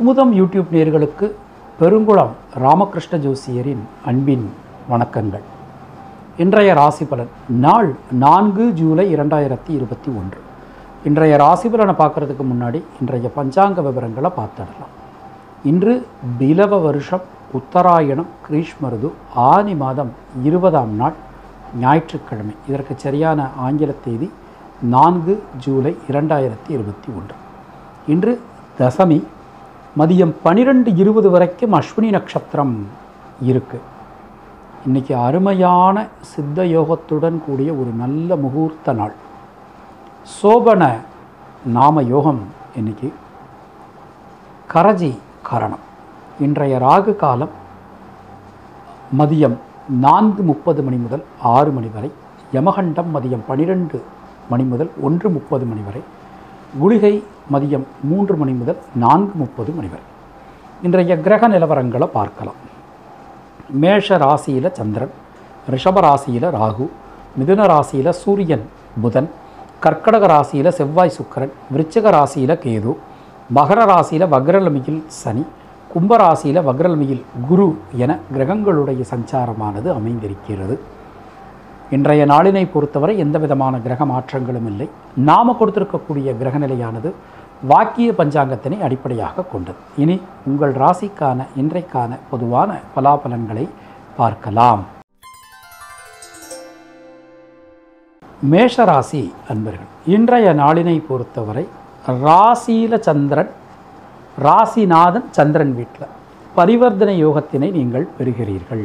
Kumudam YouTube நேயர்களுக்கு பெருங்குளம் ராமகிருஷ்ண ஜோசியரின் அன்பின் வணக்கங்கள் இன்றைய ராசி பலன் நாள் நான்கு ஜூலை இரண்டாயிரத்தி இருபத்தி ஒன்று இன்றைய ராசி பலனை பார்க்குறதுக்கு முன்னாடி இன்றைய பஞ்சாங்க விவரங்களை பார்த்துடலாம் இன்று பிலவ வருஷம் உத்தராயணம் கிரீஷ்மருது ஆனி மாதம் இருபதாம் நாள் ஞாயிற்றுக்கிழமை இதற்கு சரியான ஆங்கில தேதி நான்கு ஜூலை இரண்டாயிரத்தி இருபத்தி ஒன்று இன்று தசமி மதியம் பனிரெண்டு இருபது வரைக்கும் அஸ்வினி நட்சத்திரம் இருக்கு இன்னைக்கு அருமையான சித்த யோகத்துடன் கூடிய ஒரு நல்ல முகூர்த்த நாள் சோபன நாம யோகம் இன்னைக்கு கரஜி கரணம் இன்றைய ராகு காலம் மதியம் நான்கு முப்பது மணி முதல் ஆறு மணி வரை யமகண்டம் மதியம் பனிரெண்டு மணி முதல் ஒன்று முப்பது மணி வரை குளிகை மதியம் மூன்று மணி முதல் நான்கு முப்பது மணி வரை இன்றைய கிரக நிலவரங்களை பார்க்கலாம் மேஷ ராசியில் சந்திரன் ரிஷப ராசியில் ராகு மிதுன ராசியில் சூரியன் புதன் கர்க்கடக ராசியில் செவ்வாய் சுக்கிரன் விருச்சிக ராசியில் கேது மகர ராசியில் வக்ரலமியில் சனி கும்ப ராசியில் வக்ரலமியில் குரு என கிரகங்களுடைய சஞ்சாரமானது அமைந்திருக்கிறது இன்றைய நாளினை பொறுத்தவரை எந்த விதமான கிரக மாற்றங்களும் இல்லை நாம கொடுத்திருக்கக்கூடிய கிரகநிலையானது வாக்கிய பஞ்சாங்கத்தினை அடிப்படையாக கொண்டது இனி உங்கள் ராசிக்கான இன்றைக்கான பொதுவான பலாபலன்களை பார்க்கலாம் மேஷராசி அன்பர்கள் இன்றைய நாளினை பொறுத்தவரை ராசியில சந்திரன் ராசிநாதன் சந்திரன் வீட்டில் பரிவர்த்தனை யோகத்தினை நீங்கள் பெறுகிறீர்கள்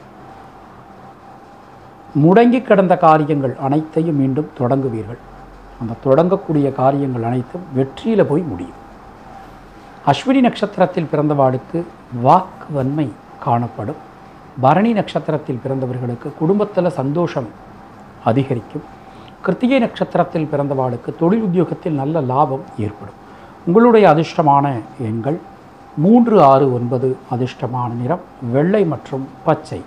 முடங்கி கிடந்த காரியங்கள் அனைத்தையும் மீண்டும் தொடங்குவீர்கள் அந்த தொடங்கக்கூடிய காரியங்கள் அனைத்தும் வெற்றியில் போய் முடியும் அஸ்வினி நட்சத்திரத்தில் பிறந்தவாளுக்கு வாக்கு வன்மை காணப்படும் பரணி நட்சத்திரத்தில் பிறந்தவர்களுக்கு குடும்பத்தில் சந்தோஷம் அதிகரிக்கும் கிருத்திகை நட்சத்திரத்தில் பிறந்தவாளுக்கு தொழில் உத்தியோகத்தில் நல்ல லாபம் ஏற்படும் உங்களுடைய அதிர்ஷ்டமான எண்கள் மூன்று ஆறு ஒன்பது அதிர்ஷ்டமான நிறம் வெள்ளை மற்றும் பச்சை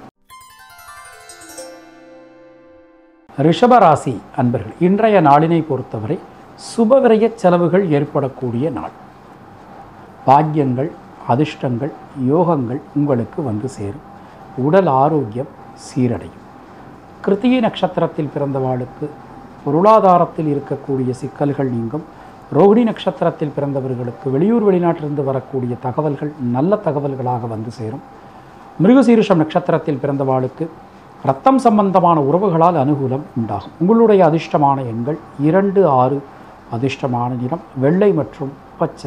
ரிஷபராசி அன்பர்கள் இன்றைய நாளினை பொறுத்தவரை சுபவிரய செலவுகள் ஏற்படக்கூடிய நாள் பாக்கியங்கள் அதிர்ஷ்டங்கள் யோகங்கள் உங்களுக்கு வந்து சேரும் உடல் ஆரோக்கியம் சீரடையும் கிருத்திகை நட்சத்திரத்தில் பிறந்தவாளுக்கு பொருளாதாரத்தில் இருக்கக்கூடிய சிக்கல்கள் நீங்கும் ரோகிணி நட்சத்திரத்தில் பிறந்தவர்களுக்கு வெளியூர் வெளிநாட்டிலிருந்து வரக்கூடிய தகவல்கள் நல்ல தகவல்களாக வந்து சேரும் மிருகசீரிஷம் நட்சத்திரத்தில் பிறந்தவாளுக்கு ரத்தம் சம்பந்தமான உறவுகளால் அனுகூலம் உண்டாகும் உங்களுடைய அதிர்ஷ்டமான எண்கள் இரண்டு ஆறு அதிர்ஷ்டமான நிறம் வெள்ளை மற்றும் பச்சை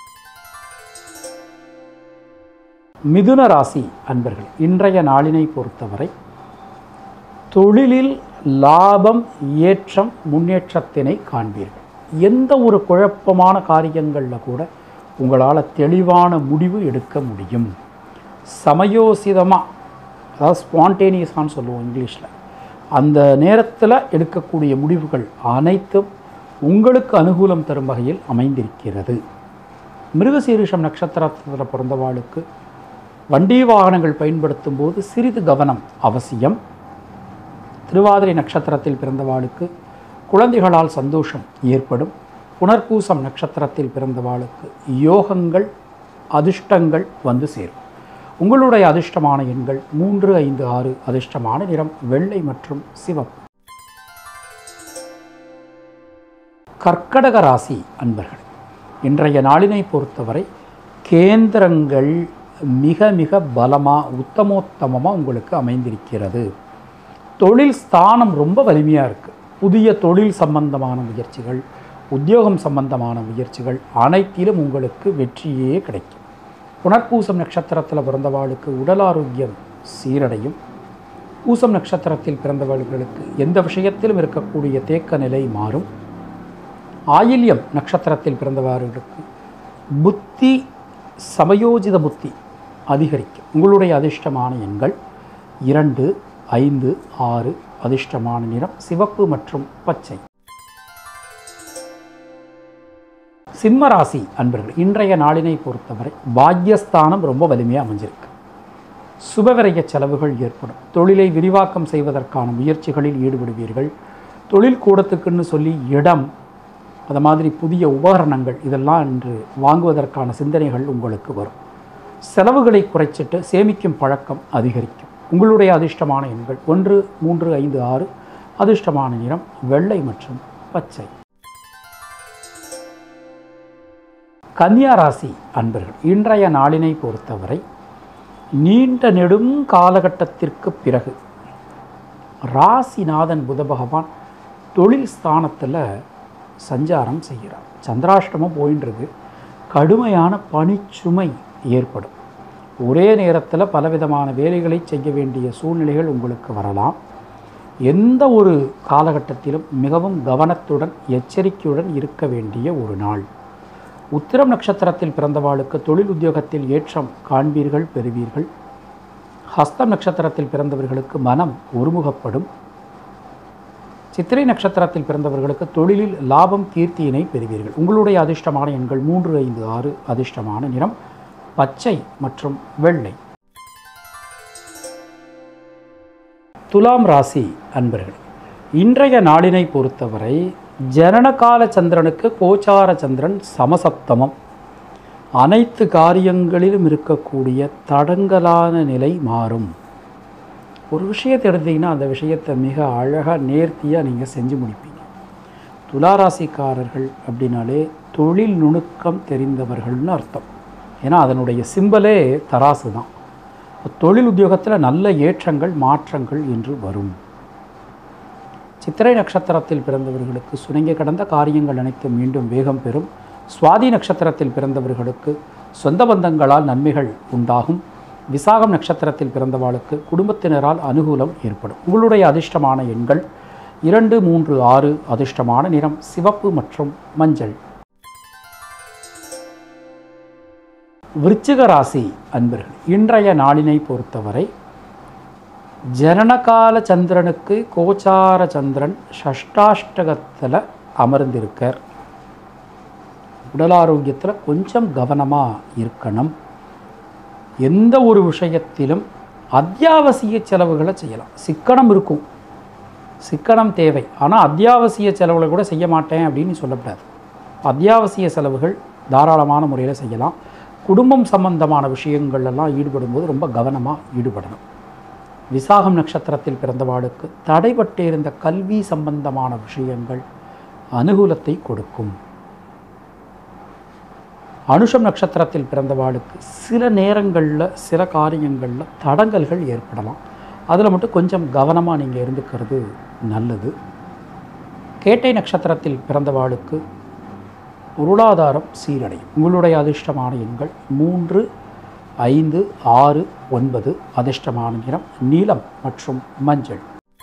மிதுன ராசி அன்பர்கள் இன்றைய நாளினை பொறுத்தவரை தொழிலில் லாபம் ஏற்றம் முன்னேற்றத்தினை காண்பீர்கள் எந்த ஒரு குழப்பமான காரியங்களில் கூட உங்களால் தெளிவான முடிவு எடுக்க முடியும் சமயோசிதமாக அதாவது ஸ்பான்டேனியஸான்னு சொல்லுவோம் இங்கிலீஷில் அந்த நேரத்தில் எடுக்கக்கூடிய முடிவுகள் அனைத்தும் உங்களுக்கு அனுகூலம் தரும் வகையில் அமைந்திருக்கிறது மிருகசீரிஷம் நட்சத்திரத்தில் பிறந்தவாளுக்கு வண்டி வாகனங்கள் பயன்படுத்தும் போது சிறிது கவனம் அவசியம் திருவாதிரை நட்சத்திரத்தில் பிறந்தவாளுக்கு குழந்தைகளால் சந்தோஷம் ஏற்படும் புனர்பூசம் நட்சத்திரத்தில் பிறந்தவாளுக்கு யோகங்கள் அதிர்ஷ்டங்கள் வந்து சேரும் உங்களுடைய அதிர்ஷ்டமான எண்கள் மூன்று ஐந்து ஆறு அதிர்ஷ்டமான நிறம் வெள்ளை மற்றும் சிவப்பு கர்க்கடக ராசி அன்பர்கள் இன்றைய நாளினை பொறுத்தவரை கேந்திரங்கள் மிக மிக பலமாக உத்தமோத்தமமாக உங்களுக்கு அமைந்திருக்கிறது தொழில் ஸ்தானம் ரொம்ப வலிமையாக இருக்குது புதிய தொழில் சம்பந்தமான முயற்சிகள் உத்தியோகம் சம்பந்தமான முயற்சிகள் அனைத்திலும் உங்களுக்கு வெற்றியே கிடைக்கும் புனர்பூசம் நட்சத்திரத்தில் பிறந்தவாளுக்கு உடல் ஆரோக்கியம் சீரடையும் பூசம் நட்சத்திரத்தில் பிறந்தவர்களுக்கு எந்த விஷயத்திலும் இருக்கக்கூடிய தேக்க நிலை மாறும் ஆயில்யம் நட்சத்திரத்தில் பிறந்தவர்களுக்கு புத்தி சமயோஜித புத்தி அதிகரிக்கும் உங்களுடைய அதிர்ஷ்டமான எண்கள் இரண்டு ஐந்து ஆறு அதிர்ஷ்டமான நிறம் சிவப்பு மற்றும் பச்சை சிம்மராசி அன்பர்கள் இன்றைய நாளினை பொறுத்தவரை பாக்யஸ்தானம் ரொம்ப வலிமையாக அமைஞ்சிருக்கு சுபவிரய செலவுகள் ஏற்படும் தொழிலை விரிவாக்கம் செய்வதற்கான முயற்சிகளில் ஈடுபடுவீர்கள் தொழில் கூடத்துக்குன்னு சொல்லி இடம் அது மாதிரி புதிய உபகரணங்கள் இதெல்லாம் இன்று வாங்குவதற்கான சிந்தனைகள் உங்களுக்கு வரும் செலவுகளை குறைச்சிட்டு சேமிக்கும் பழக்கம் அதிகரிக்கும் உங்களுடைய அதிர்ஷ்டமான எண்கள் ஒன்று மூன்று ஐந்து ஆறு அதிர்ஷ்டமான நிறம் வெள்ளை மற்றும் பச்சை கன்னியா ராசி அன்பர்கள் இன்றைய நாளினை பொறுத்தவரை நீண்ட நெடும் காலகட்டத்திற்கு பிறகு ராசிநாதன் புத பகவான் தொழில் ஸ்தானத்தில் சஞ்சாரம் செய்கிறார் சந்திராஷ்டமம் போயின்றது கடுமையான பணிச்சுமை ஏற்படும் ஒரே நேரத்தில் பலவிதமான வேலைகளை செய்ய வேண்டிய சூழ்நிலைகள் உங்களுக்கு வரலாம் எந்த ஒரு காலகட்டத்திலும் மிகவும் கவனத்துடன் எச்சரிக்கையுடன் இருக்க வேண்டிய ஒரு நாள் உத்திரம் நட்சத்திரத்தில் பிறந்தவாளுக்கு தொழில் உத்தியோகத்தில் ஏற்றம் காண்பீர்கள் பெறுவீர்கள் ஹஸ்தம் நட்சத்திரத்தில் பிறந்தவர்களுக்கு மனம் ஒருமுகப்படும் சித்திரை நட்சத்திரத்தில் பிறந்தவர்களுக்கு தொழிலில் லாபம் கீர்த்தியினை பெறுவீர்கள் உங்களுடைய அதிர்ஷ்டமான எண்கள் மூன்று ஐந்து ஆறு அதிர்ஷ்டமான நிறம் பச்சை மற்றும் வெள்ளை துலாம் ராசி அன்பர்கள் இன்றைய நாளினை பொறுத்தவரை ஜனனகால சந்திரனுக்கு கோச்சார சந்திரன் சமசப்தமம் அனைத்து காரியங்களிலும் இருக்கக்கூடிய தடங்கலான நிலை மாறும் ஒரு விஷயத்தை எடுத்தீங்கன்னா அந்த விஷயத்தை மிக அழகாக நேர்த்தியாக நீங்கள் செஞ்சு முடிப்பீங்க துளாராசிக்காரர்கள் அப்படின்னாலே தொழில் நுணுக்கம் தெரிந்தவர்கள்னு அர்த்தம் ஏன்னா அதனுடைய சிம்பலே தராசு தான் தொழில் உத்தியோகத்தில் நல்ல ஏற்றங்கள் மாற்றங்கள் என்று வரும் சித்திரை நட்சத்திரத்தில் பிறந்தவர்களுக்கு சுணங்கி கடந்த காரியங்கள் அனைத்தும் மீண்டும் வேகம் பெறும் சுவாதி நட்சத்திரத்தில் பிறந்தவர்களுக்கு சொந்த பந்தங்களால் நன்மைகள் உண்டாகும் விசாகம் நட்சத்திரத்தில் பிறந்தவாளுக்கு குடும்பத்தினரால் அனுகூலம் ஏற்படும் உங்களுடைய அதிர்ஷ்டமான எண்கள் இரண்டு மூன்று ஆறு அதிர்ஷ்டமான நிறம் சிவப்பு மற்றும் மஞ்சள் விருச்சிக ராசி அன்பர்கள் இன்றைய நாளினை பொறுத்தவரை ஜனனகால சந்திரனுக்கு கோச்சார சந்திரன் ஷஷ்டாஷ்டகத்தில் அமர்ந்திருக்கார் உடல் ஆரோக்கியத்தில் கொஞ்சம் கவனமாக இருக்கணும் எந்த ஒரு விஷயத்திலும் அத்தியாவசிய செலவுகளை செய்யலாம் சிக்கனம் இருக்கும் சிக்கனம் தேவை ஆனால் அத்தியாவசிய செலவுகளை கூட செய்ய மாட்டேன் அப்படின்னு சொல்லக்கூடாது அத்தியாவசிய செலவுகள் தாராளமான முறையில் செய்யலாம் குடும்பம் சம்பந்தமான விஷயங்கள் எல்லாம் ஈடுபடும்போது ரொம்ப கவனமாக ஈடுபடணும் விசாகம் நட்சத்திரத்தில் பிறந்தவாளுக்கு தடைபட்டு இருந்த கல்வி சம்பந்தமான விஷயங்கள் அனுகூலத்தை கொடுக்கும் அனுஷம் நட்சத்திரத்தில் பிறந்தவாளுக்கு சில நேரங்களில் சில காரியங்களில் தடங்கல்கள் ஏற்படலாம் அதில் மட்டும் கொஞ்சம் கவனமாக நீங்கள் இருந்துக்கிறது நல்லது கேட்டை நட்சத்திரத்தில் பிறந்தவாளுக்கு பொருளாதாரம் சீரடையும் உங்களுடைய அதிர்ஷ்டமான எண்கள் மூன்று ஐந்து ஆறு ஒன்பது அதிர்ஷ்டமான நிறம் நீலம் மற்றும் மஞ்சள்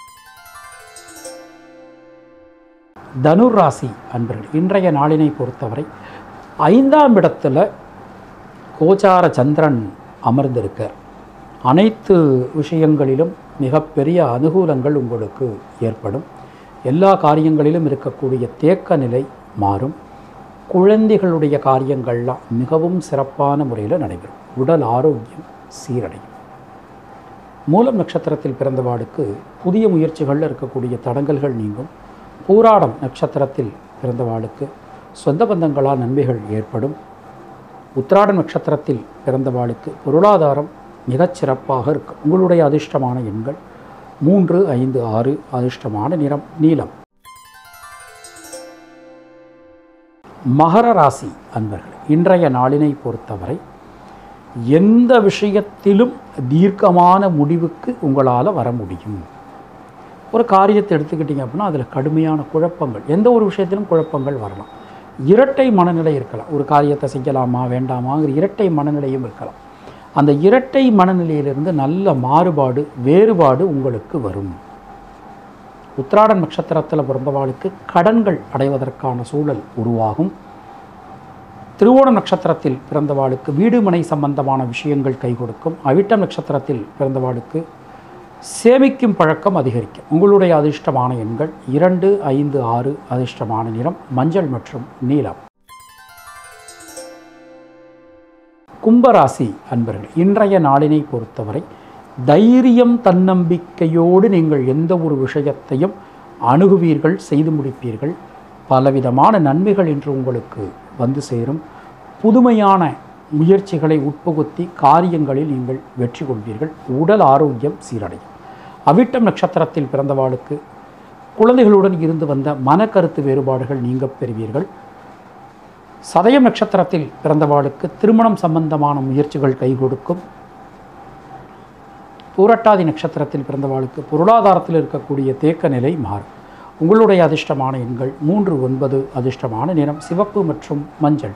தனுர் ராசி அன்பர்கள் இன்றைய நாளினை பொறுத்தவரை ஐந்தாம் இடத்துல கோச்சார சந்திரன் அமர்ந்திருக்கார் அனைத்து விஷயங்களிலும் மிகப்பெரிய அனுகூலங்கள் உங்களுக்கு ஏற்படும் எல்லா காரியங்களிலும் இருக்கக்கூடிய தேக்க நிலை மாறும் குழந்தைகளுடைய காரியங்கள்லாம் மிகவும் சிறப்பான முறையில் நடைபெறும் உடல் ஆரோக்கியம் சீரடையும் மூலம் நட்சத்திரத்தில் பிறந்தவாளுக்கு புதிய முயற்சிகளில் இருக்கக்கூடிய தடங்கல்கள் நீங்கும் பூராடம் நட்சத்திரத்தில் பிறந்தவாளுக்கு சொந்த பந்தங்களால் நன்மைகள் ஏற்படும் உத்திராட நட்சத்திரத்தில் பிறந்தவாளுக்கு பொருளாதாரம் மிகச் சிறப்பாக இருக்கும் உங்களுடைய அதிர்ஷ்டமான எண்கள் மூன்று ஐந்து ஆறு அதிர்ஷ்டமான நிறம் நீலம் மகர ராசி அன்பர்கள் இன்றைய நாளினை பொறுத்தவரை எந்த விஷயத்திலும் தீர்க்கமான முடிவுக்கு உங்களால் வர முடியும் ஒரு காரியத்தை எடுத்துக்கிட்டிங்க அப்படின்னா அதில் கடுமையான குழப்பங்கள் எந்த ஒரு விஷயத்திலும் குழப்பங்கள் வரலாம் இரட்டை மனநிலை இருக்கலாம் ஒரு காரியத்தை செய்யலாமா வேண்டாமாங்கிற இரட்டை மனநிலையும் இருக்கலாம் அந்த இரட்டை மனநிலையிலிருந்து நல்ல மாறுபாடு வேறுபாடு உங்களுக்கு வரும் உத்திராட நட்சத்திரத்தில் பிறந்தவாளுக்கு கடன்கள் அடைவதற்கான சூழல் உருவாகும் திருவோண நட்சத்திரத்தில் பிறந்தவாளுக்கு வீடு மனை சம்பந்தமான விஷயங்கள் கை கொடுக்கும் அவிட்டம் நட்சத்திரத்தில் பிறந்தவாளுக்கு சேமிக்கும் பழக்கம் அதிகரிக்கும் உங்களுடைய அதிர்ஷ்டமான எண்கள் இரண்டு ஐந்து ஆறு அதிர்ஷ்டமான நிறம் மஞ்சள் மற்றும் நீலம் கும்பராசி அன்பர்கள் இன்றைய நாளினை பொறுத்தவரை தைரியம் தன்னம்பிக்கையோடு நீங்கள் எந்த ஒரு விஷயத்தையும் அணுகுவீர்கள் செய்து முடிப்பீர்கள் பலவிதமான நன்மைகள் இன்று உங்களுக்கு வந்து சேரும் புதுமையான முயற்சிகளை உட்புகுத்தி காரியங்களில் நீங்கள் வெற்றி கொள்வீர்கள் உடல் ஆரோக்கியம் சீரடையும் அவிட்டம் நட்சத்திரத்தில் பிறந்தவாளுக்கு குழந்தைகளுடன் இருந்து வந்த மனக்கருத்து வேறுபாடுகள் நீங்க பெறுவீர்கள் சதயம் நட்சத்திரத்தில் பிறந்தவாளுக்கு திருமணம் சம்பந்தமான முயற்சிகள் கை கொடுக்கும் பூரட்டாதி நட்சத்திரத்தில் பிறந்தவாளுக்கு பொருளாதாரத்தில் இருக்கக்கூடிய தேக்க நிலை மாறும் உங்களுடைய அதிர்ஷ்டமான எண்கள் மூன்று ஒன்பது அதிர்ஷ்டமான நிறம் சிவப்பு மற்றும் மஞ்சள்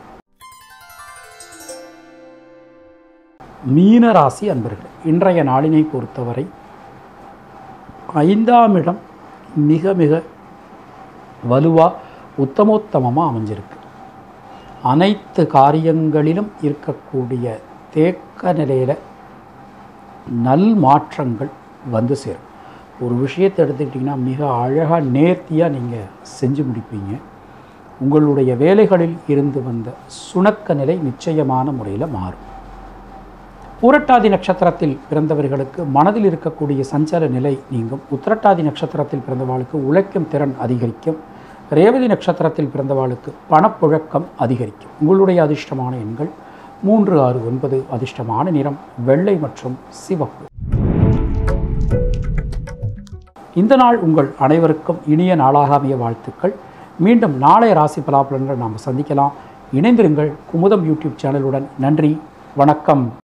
மீன ராசி அன்பர்கள் இன்றைய நாளினை பொறுத்தவரை ஐந்தாம் இடம் மிக மிக வலுவா உத்தமோத்தமமாக அமைஞ்சிருக்கு அனைத்து காரியங்களிலும் இருக்கக்கூடிய தேக்க நிலையில் நல் மாற்றங்கள் வந்து சேரும் ஒரு விஷயத்தை எடுத்துக்கிட்டிங்கன்னா மிக அழகாக நேர்த்தியாக நீங்கள் செஞ்சு முடிப்பீங்க உங்களுடைய வேலைகளில் இருந்து வந்த சுணக்க நிலை நிச்சயமான முறையில் மாறும் பூரட்டாதி நட்சத்திரத்தில் பிறந்தவர்களுக்கு மனதில் இருக்கக்கூடிய சஞ்சல நிலை நீங்கும் உத்திரட்டாதி நட்சத்திரத்தில் பிறந்தவாளுக்கு உழைக்கும் திறன் அதிகரிக்கும் ரேவதி நட்சத்திரத்தில் பிறந்தவாளுக்கு பணப்புழக்கம் அதிகரிக்கும் உங்களுடைய அதிர்ஷ்டமான எண்கள் மூன்று ஆறு ஒன்பது அதிர்ஷ்டமான நிறம் வெள்ளை மற்றும் சிவப்பு இந்த நாள் உங்கள் அனைவருக்கும் இனிய நாளாக அமைய வாழ்த்துக்கள் மீண்டும் நாளை ராசி பலாபலன்கள் நாம் சந்திக்கலாம் இணைந்திருங்கள் குமுதம் யூடியூப் சேனலுடன் நன்றி வணக்கம்